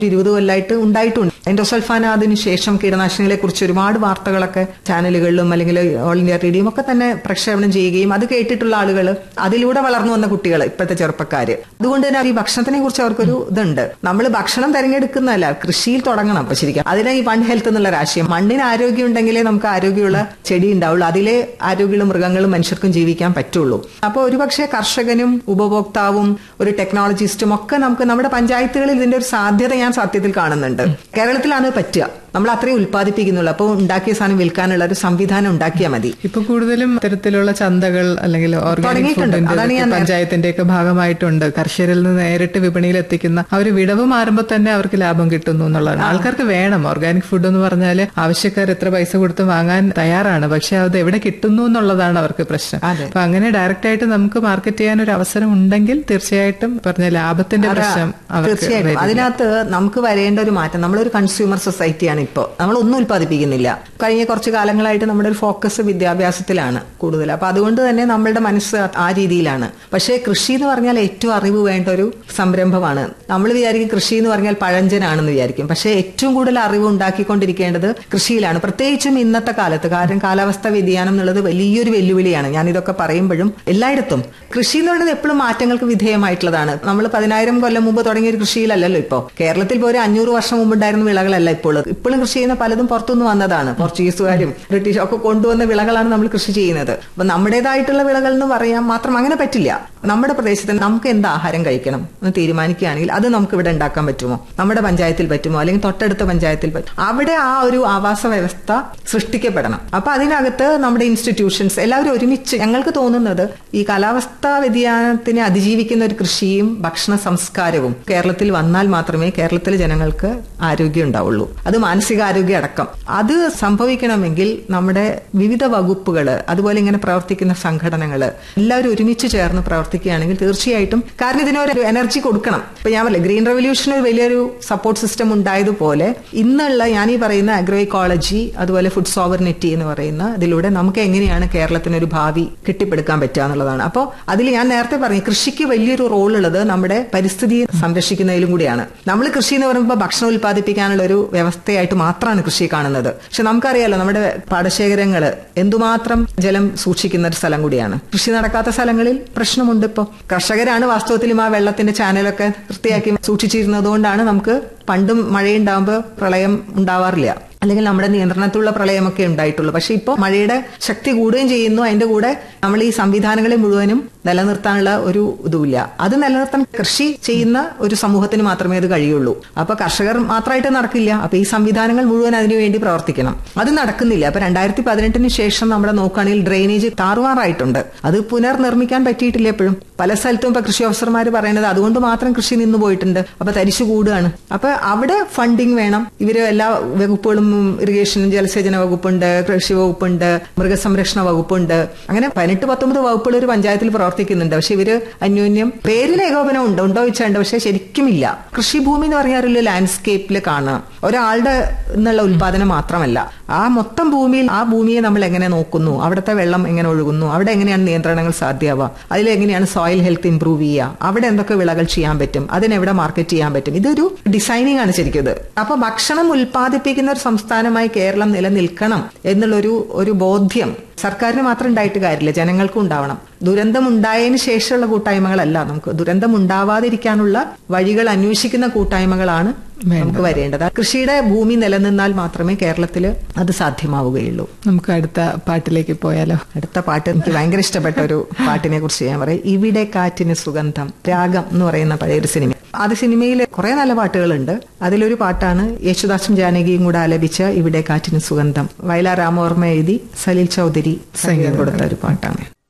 ഇരുപത് കൊല്ലമായിട്ട് ഉണ്ടായിട്ടുണ്ട് എൻഡോസൾഫാൻ അതിനു ശേഷം കീടനാശിനികളെ കുറിച്ച് ഒരുപാട് വാർത്തകളൊക്കെ ചാനലുകളിലും അല്ലെങ്കിൽ ഓൾ ഇന്ത്യ റേഡിയോയും ഒക്കെ തന്നെ പ്രക്ഷേപണം ചെയ്യുകയും അത് കേട്ടിട്ടുള്ള ആളുകൾ അതിലൂടെ വളർന്നു വന്ന കുട്ടികൾ ഇപ്പോഴത്തെ ചെറുപ്പക്കാര് അതുകൊണ്ട് തന്നെ ഈ ഭക്ഷണത്തിനെ കുറിച്ച് അവർക്കൊരു ഇതുണ്ട് നമ്മൾ ഭക്ഷണം തിരഞ്ഞെടുക്കുന്നതല്ല കൃഷിയിൽ തുടങ്ങണം അപ്പൊ ശരിക്കും അതിനെ ഈ വൺ ഹെൽത്ത് എന്നുള്ള രാശിയം മണ്ണിന് ആരോഗ്യം ഉണ്ടെങ്കിലേ നമുക്ക് ആരോഗ്യമുള്ള ചെടി ഉണ്ടാവുള്ളൂ അതിലെ ആരോഗ്യമുള്ള മൃഗങ്ങളും മനുഷ്യർക്കും ജീവിക്കാൻ പറ്റുള്ളൂ അപ്പോൾ ഒരുപക്ഷെ കർഷകനും ഉപഭോക്താവും ഒരു ടെക്നോളജിസ്റ്റും ഒക്കെ നമുക്ക് നമ്മുടെ പഞ്ചായത്തുകളിൽ ഇതിന്റെ ഒരു സാധ്യത ഞാൻ സത്യത്തിൽ കാണുന്നുണ്ട് കേരളത്തിലാണ് ഇത് പറ്റുക നമ്മൾ അത്രയും ഉൽപ്പാദിപ്പിക്കുന്നുള്ളൂ അപ്പോൾ ഉണ്ടാക്കിയ സാധനം വിൽക്കാനുള്ള ഒരു സംവിധാനം ഉണ്ടാക്കിയാൽ മതി ഇപ്പൊ കൂടുതലും ഇത്തരത്തിലുള്ള ചന്തകൾ അല്ലെങ്കിൽ ഓർഗാനിക് തുടങ്ങിയിട്ടുണ്ട്. അതാണ് ഞാൻ ഫുഡിന്റെ പഞ്ചായത്തിന്റെ ഒക്കെ ഭാഗമായിട്ടുണ്ട് കർഷകരിൽ നിന്ന് നേരിട്ട് വിപണിയിൽ എത്തിക്കുന്ന അവർ വിടവ് മാറുമ്പോൾ തന്നെ അവർക്ക് ലാഭം കിട്ടുന്നു എന്നുള്ളതാണ് ആൾക്കാർക്ക് വേണം ഓർഗാനിക് ഫുഡ് എന്ന് പറഞ്ഞാൽ ആവശ്യക്കാർ എത്ര പൈസ കൊടുത്ത് വാങ്ങാൻ തയ്യാറാണ് പക്ഷെ അത് എവിടെ കിട്ടുന്നു എന്നുള്ളതാണ് അവർക്ക് പ്രശ്നം അതെ. അപ്പൊ അങ്ങനെ ഡയറക്റ്റ് ആയിട്ട് നമുക്ക് മാർക്കറ്റ് ചെയ്യാൻ ഒരു അവസരം ഉണ്ടെങ്കിൽ തീർച്ചയായിട്ടും പറഞ്ഞ ലാഭത്തിന്റെ പ്രശ്നം അവർക്ക് തീർച്ചയായിട്ടും വരില്ല. അതിനകത്ത് നമുക്ക് വരേണ്ട ഒരു മാറ്റം നമ്മളൊരു കൺസ്യൂമർ സൊസൈറ്റിയാണ് ഇപ്പോൾ നമ്മളൊന്നും ഉൽപ്പാദിപ്പിക്കുന്നില്ല കഴിഞ്ഞ കുറച്ച് കാലങ്ങളായിട്ട് നമ്മുടെ ഒരു ഫോക്കസ് വിദ്യാഭ്യാസത്തിലാണ് കൂടുതൽ അപ്പൊ അതുകൊണ്ട് തന്നെ നമ്മളുടെ മനസ്സ് ആ രീതിയിലാണ് പക്ഷേ കൃഷി എന്ന് പറഞ്ഞാൽ ഏറ്റവും അറിവ് വേണ്ട ഒരു സംരംഭമാണ് നമ്മൾ വിചാരിക്കും കൃഷി എന്ന് പറഞ്ഞാൽ പഴഞ്ചനാണെന്ന് വിചാരിക്കും പക്ഷേ ഏറ്റവും കൂടുതൽ അറിവ് ഉണ്ടാക്കിക്കൊണ്ടിരിക്കേണ്ടത് കൃഷിയിലാണ് പ്രത്യേകിച്ചും ഇന്നത്തെ കാലത്ത് കാരണം കാലാവസ്ഥ വ്യതിയാനം എന്നുള്ളത് വലിയൊരു വെല്ലുവിളിയാണ് ഞാൻ ഇതൊക്കെ പറയുമ്പോഴും എല്ലായിടത്തും കൃഷി എന്ന് പറയുന്നത് എപ്പോഴും മാറ്റങ്ങൾക്ക് വിധേയമായിട്ടുള്ളതാണ് നമ്മൾ പതിനായിരം കൊല്ലം മുമ്പ് തുടങ്ങിയ ഒരു കൃഷിയിലല്ലല്ലോ ഇപ്പോൾ കേരളത്തിൽ ഇപ്പോൾ ഒരു അഞ്ഞൂറ് വർഷം മുമ്പ് ഉണ്ടായിരുന്ന വിളകളല്ല ഇപ്പോൾ ഇപ്പോഴും കൃഷി ചെയ്യുന്ന പലതും പുറത്തുനിന്ന് വന്നതാണ് പോർച്ചുഗീസുകാരും ബ്രിട്ടീഷും ഒക്കെ കൊണ്ടുവന്ന വിളകളാണ് നമ്മൾ കൃഷി ചെയ്യുന്നത് അപ്പൊ നമ്മുടേതായിട്ടുള്ള വിളകൾ എന്ന് പറയാൻ മാത്രം അങ്ങനെ പറ്റില്ല നമ്മുടെ പ്രദേശത്ത് നമുക്ക് എന്ത് ആഹാരം കഴിക്കണം എന്ന് തീരുമാനിക്കുകയാണെങ്കിൽ അത് നമുക്ക് ഇവിടെ ഉണ്ടാക്കാൻ പറ്റുമോ നമ്മുടെ പഞ്ചായത്തിൽ പറ്റുമോ അല്ലെങ്കിൽ തൊട്ടടുത്ത പഞ്ചായത്തിൽ പറ്റും അവിടെ ആ ഒരു ആവാസ വ്യവസ്ഥ സൃഷ്ടിക്കപ്പെടണം അപ്പൊ അതിനകത്ത് നമ്മുടെ ഇൻസ്റ്റിറ്റ്യൂഷൻസ് എല്ലാവരും ഒരുമിച്ച് ഞങ്ങൾക്ക് തോന്നുന്നത് ഈ കാലാവസ്ഥാ വ്യതിയാനത്തിനെ അതിജീവിക്കുന്ന ഒരു കൃഷിയും ഭക്ഷണ സംസ്കാരവും കേരളത്തിൽ വന്നാൽ മാത്രമേ കേരളത്തിലെ ജനങ്ങൾക്ക് ആരോഗ്യം ഉണ്ടാവുള്ളൂ അത് മാനസികാരോഗ്യം അടക്കം അത് സംഭവിക്കണമെങ്കിൽ നമ്മുടെ വിവിധ വകുപ്പുകൾ അതുപോലെ ഇങ്ങനെ പ്രവർത്തിക്കുന്ന സംഘടനകൾ എല്ലാവരും ഒരുമിച്ച് ചേർന്ന് പ്രവർത്തിക്കുകയാണെങ്കിൽ തീർച്ചയായിട്ടും കാരണം ഇതിനൊരു എനർജി കൊടുക്കണം ഇപ്പൊ ഞാൻ പറയില്ല ഗ്രീൻ റവല്യൂഷൻ ഒരു വലിയൊരു സപ്പോർട്ട് സിസ്റ്റം ഉണ്ടായതുപോലെ ഇന്നുള്ള ഞാൻ ഈ പറയുന്ന അഗ്രോ ഇക്കോളജി അതുപോലെ ഫുഡ് സോവർണിറ്റി എന്ന് പറയുന്ന ഇതിലൂടെ നമുക്ക് എങ്ങനെയാണ് കേരളത്തിന് ഒരു ഭാവി കെട്ടിപ്പടുക്കാൻ പറ്റുക എന്നുള്ളതാണ് അപ്പോൾ അതിൽ ഞാൻ നേരത്തെ പറഞ്ഞു കൃഷിക്ക് വലിയൊരു റോൾ ഉള്ളത് നമ്മുടെ പരിസ്ഥിതിയെ സംരക്ഷിക്കുന്നതിലും കൂടിയാണ് നമ്മൾ കൃഷി എന്ന് പറയുമ്പോൾ ഭക്ഷണം ഉൽപ്പാദിപ്പിക്കാനുള്ള ഒരു വ്യവസ്ഥയായിട്ട് മാത്രമാണ് കൃഷി കാണുന്നത് പക്ഷെ നമുക്കറിയാലോ നമ്മുടെ പാടശേഖരങ്ങൾ എന്തുമാത്രം ജലം സൂക്ഷിക്കുന്ന ഒരു സ്ഥലം കൂടിയാണ് കൃഷി നടക്കാത്ത സ്ഥലങ്ങളിൽ പ്രശ്നമുണ്ട് ഇപ്പോൾ കർഷകരാണ് വാസ്തവത്തിലും ആ വെള്ളത്തിന്റെ ചാനലൊക്കെ വൃത്തിയാക്കി സൂക്ഷിച്ചിരുന്നതുകൊണ്ടാണ് നമുക്ക് പണ്ടും മഴയുണ്ടാകുമ്പോൾ പ്രളയം ഉണ്ടാവാറില്ല അല്ലെങ്കിൽ നമ്മുടെ നിയന്ത്രണത്തിലുള്ള പ്രളയമൊക്കെ ഉണ്ടായിട്ടുള്ളൂ പക്ഷെ ഇപ്പോൾ മഴയുടെ ശക്തി കൂടുകയും ചെയ്യുന്നു അതിന്റെ കൂടെ നമ്മൾ ഈ സംവിധാനങ്ങളെ മുഴുവനും നിലനിർത്താനുള്ള ഒരു ഇതുമില്ല അത് നിലനിർത്താൻ കൃഷി ചെയ്യുന്ന ഒരു സമൂഹത്തിന് മാത്രമേ അത് കഴിയുള്ളൂ അപ്പൊ കർഷകർ മാത്രമായിട്ട് നടക്കില്ല അപ്പൊ ഈ സംവിധാനങ്ങൾ മുഴുവൻ അതിനു വേണ്ടി പ്രവർത്തിക്കണം അത് നടക്കുന്നില്ല അപ്പൊ രണ്ടായിരത്തി പതിനെട്ടിന് ശേഷം നമ്മുടെ നോക്കുകയാണെങ്കിൽ ഡ്രെയിനേജ് താറുമാറായിട്ടുണ്ട് അത് പുനർനിർമ്മിക്കാൻ പറ്റിയിട്ടില്ല എപ്പോഴും പല സ്ഥലത്തും ഇപ്പൊ കൃഷി ഓഫീസർമാർ പറയുന്നത് അതുകൊണ്ട് മാത്രം കൃഷി നിന്നു പോയിട്ടുണ്ട് അപ്പൊ തരിശു കൂടുകയാണ് അപ്പൊ അവിടെ ഫണ്ടിങ് വേണം ഇവര് എല്ലാ വകുപ്പുകളും ഇറിഗേഷൻ ജലസേചന വകുപ്പുണ്ട് കൃഷി വകുപ്പുണ്ട് മൃഗസംരക്ഷണ വകുപ്പുണ്ട് അങ്ങനെ പതിനെട്ട് പത്തൊമ്പത് വകുപ്പുകൾ ഒരു പഞ്ചായത്തിൽ പ്രവർത്തിക്കുന്നുണ്ട് പക്ഷെ ഇവര് അന്യോന്യം പേരിൽ ഏകോപനം ഉണ്ട് ഉണ്ടോ വെച്ചുണ്ട് പക്ഷെ ശരിക്കും ഇല്ല കൃഷിഭൂമി എന്ന് പറഞ്ഞാൽ ഒരു ലാൻഡ്സ്കേപ്പിൽ കാണാം ഒരാളുടെ എന്നുള്ള ഉൽപാദനം മാത്രമല്ല ആ മൊത്തം ഭൂമിയിൽ ആ ഭൂമിയെ നമ്മൾ എങ്ങനെ നോക്കുന്നു അവിടുത്തെ വെള്ളം എങ്ങനെ ഒഴുകുന്നു അവിടെ എങ്ങനെയാണ് നിയന്ത്രണങ്ങൾ സാധ്യമാവുക അതിലെങ്ങനെയാണ് സോയിൽ ഹെൽത്ത് ഇംപ്രൂവ് ചെയ്യുക അവിടെ എന്തൊക്കെ വിളകൾ ചെയ്യാൻ പറ്റും അതിനെവിടെ മാർക്കറ്റ് ചെയ്യാൻ പറ്റും ഇതൊരു ഡിസൈനിങ് ആണ് ശരിക്കും ഇത് അപ്പൊ ഭക്ഷണം ഉൽപ്പാദിപ്പിക്കുന്ന ഒരു സംസ്ഥാനമായി കേരളം നിലനിൽക്കണം എന്നുള്ളൊരു ഒരു ബോധ്യം സർക്കാരിന് മാത്രം ഉണ്ടായിട്ട് കാര്യമില്ല ജനങ്ങൾക്കും ഉണ്ടാവണം ദുരന്തം ഉണ്ടായതിനു ശേഷമുള്ള കൂട്ടായ്മകളല്ല നമുക്ക് ദുരന്തം ഉണ്ടാവാതിരിക്കാനുള്ള വഴികൾ അന്വേഷിക്കുന്ന കൂട്ടായ്മകളാണ് നമുക്ക് വരേണ്ടത് കൃഷിയുടെ ഭൂമി നിലനിന്നാൽ മാത്രമേ കേരളത്തിൽ അത് സാധ്യമാവുകയുള്ളൂ നമുക്ക് അടുത്ത പാട്ടിലേക്ക് പോയാലോ അടുത്ത പാട്ട് എനിക്ക് ഭയങ്കര ഇഷ്ടപ്പെട്ട ഒരു പാട്ടിനെ കുറിച്ച് ഞാൻ പറയും ഇവിടെ കാറ്റിന് സുഗന്ധം രാഗം എന്ന് പറയുന്ന പഴയൊരു സിനിമ അത് സിനിമയിൽ കുറെ നല്ല പാട്ടുകളുണ്ട് അതിലൊരു പാട്ടാണ് യേശുദാസും ജാനകിയും കൂടെ ആലപിച്ച ഇവിടെ കാറ്റിന് സുഗന്ധം വയലാർ രാമവർമ്മ എഴുതി സലീൽ ചൗധരി സംഗീതം കൊടുത്ത ഒരു പാട്ടാണ്